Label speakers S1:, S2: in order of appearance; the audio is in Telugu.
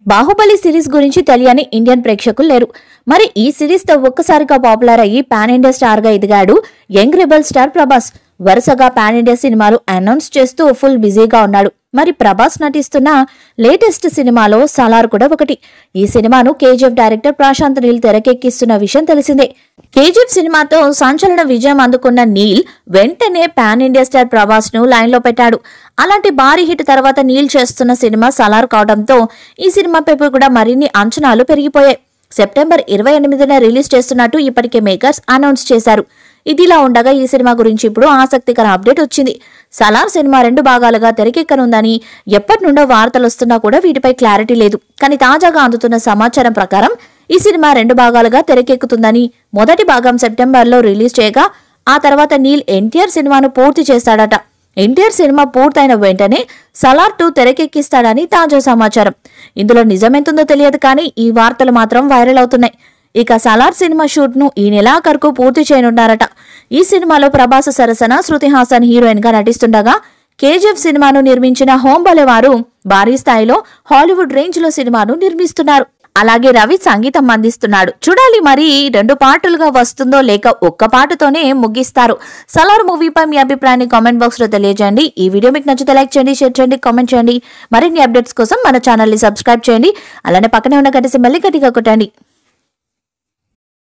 S1: బాహుబలి సిరీస్ గురించి తెలియని ఇండియన్ ప్రేక్షకులు లేరు మరి ఈ సిరీస్ తో ఒక్కసారిగా పాపులర్ అయ్యి పాన్ ఇండియా స్టార్ గా ఎదిగాడు యంగ్ రెబల్ స్టార్ ప్రభాస్ వరుసగా పాన్ ఇండియా సినిమాలు అనౌన్స్ చేస్తూ ఫుల్ బిజీగా ఉన్నాడు మరి ప్రభాస్ నటిస్తున్న లేటెస్ట్ సినిమాలో సలార్ కూడా ఒకటి ఈ సినిమాను కేజీఎఫ్ డైరెక్టర్ ప్రశాంత్ నీల్ తెరకెక్కిస్తున్న విషయం తెలిసిందే కేజీఎఫ్ సినిమాతో సంచలన విజయం అందుకున్న నీల్ వెంటనే పాన్ ఇండియా స్టార్ ప్రభాస్ ను లైన్ లో పెట్టాడు అలాంటి భారీ హిట్ తర్వాత నీల్ చేస్తున్న సినిమా సలార్ కావడంతో ఈ సినిమాపై కూడా మరిన్ని అంచనాలు పెరిగిపోయాయి సెప్టెంబర్ ఇరవై ఎనిమిదిన రిలీజ్ చేస్తున్నట్టు ఇప్పటికే మేకర్స్ అనౌన్స్ చేశారు ఇదిలా ఉండగా ఈ సినిమా గురించి ఇప్పుడు ఆసక్తికర అప్డేట్ వచ్చింది సలార్ సినిమా రెండు భాగాలుగా తెరకెక్కనుందని ఎప్పటి నుండో వార్తలు వస్తున్నా కూడా వీటిపై క్లారిటీ లేదు కానీ తాజాగా అందుతున్న సమాచారం ప్రకారం ఈ సినిమా రెండు భాగాలుగా తెరకెక్కుతుందని మొదటి భాగం సెప్టెంబర్లో రిలీజ్ చేయగా ఆ తర్వాత నీల్ ఎన్టీఆర్ సినిమాను పూర్తి చేస్తాడట ఎన్టీఆర్ సినిమా పూర్తయిన వెంటనే సలార్ టూ తెరకెక్కిస్తాడని తాజా సమాచారం ఇందులో నిజమెంతుందో తెలియదు కానీ ఈ వార్తలు మాత్రం వైరల్ అవుతున్నాయి ఇక సలార్ సినిమా షూట్ ను ఈ నెలాఖరుకు పూర్తి చేయనున్నారట ఈ సినిమాలో ప్రభాస్ సరసన శృతి హాసన్ హీరోయిన్ గా నటిస్తుండగా కేజీఎఫ్ సినిమాను నిర్మించిన హోంబలే వారు భారీ స్థాయిలో హాలీవుడ్ రేంజ్ లో సినిమాను నిర్మిస్తున్నారు అలాగే రవి సంగీతం అందిస్తున్నాడు చూడాలి మరి రెండు పాటలుగా వస్తుందో లేక ఒక్క పాటతోనే ముగిస్తారు సలార్ మూవీపై మీ అభిప్రాయాన్ని కామెంట్ బాక్స్ లో తెలియజేయండి ఈ వీడియో మీకు నచ్చితే లైక్ చేయండి షేర్ చేయండి కామెంట్ చేయండి మరిన్ని అప్డేట్స్ కోసం మన ఛానల్ ని సబ్స్క్రైబ్ చేయండి అలానే పక్కనే ఉన్న గంట సింబల్ని గట్టిగా కొట్టండి